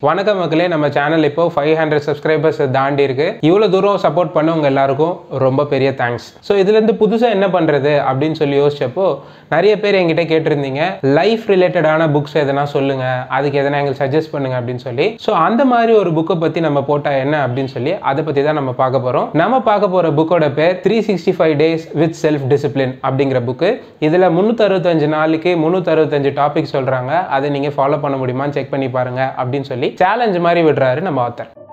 வணக்கம் மக்களே நம்ம சேனல் இப்போ ஃபைவ் ஹண்ட்ரட் சப்ஸ்கிரைபர்ஸ் தாண்டி இருக்கு இவ்வளோ தூரம் சப்போர்ட் பண்ணவங்க எல்லாருக்கும் ரொம்ப பெரிய தேங்க்ஸ் ஸோ இதுலேருந்து புதுசாக என்ன பண்ணுறது அப்படின்னு சொல்லி யோசிச்சப்போ நிறைய பேர் என்கிட்ட கேட்டிருந்தீங்க லைஃப் ரிலேட்டடான புக்ஸ் எதனா சொல்லுங்க அதுக்கு எதனா எங்களுக்கு சஜஸ்ட் பண்ணுங்க அப்படின்னு சொல்லி ஸோ அந்த மாதிரி ஒரு புக்கை பற்றி நம்ம போட்டால் என்ன அப்படின்னு சொல்லி அதை பற்றி தான் நம்ம பார்க்க போகிறோம் நம்ம பார்க்க போகிற புக்கோட பேர் three sixty five days with self discipline அப்படிங்கிற புக்கு இதில் முந்நூற்றறுபத்தஞ்சு நாளைக்கு முந்நூற்றறுபத்தஞ்சு டாபிக் சொல்கிறாங்க அதை நீங்கள் ஃபாலோ பண்ண முடியுமான்னு செக் பண்ணி பாருங்க அப்படின்னு சொல்லி சேலஞ்ச் மாதிரி விடுறாரு நம்ம ஆத்தர்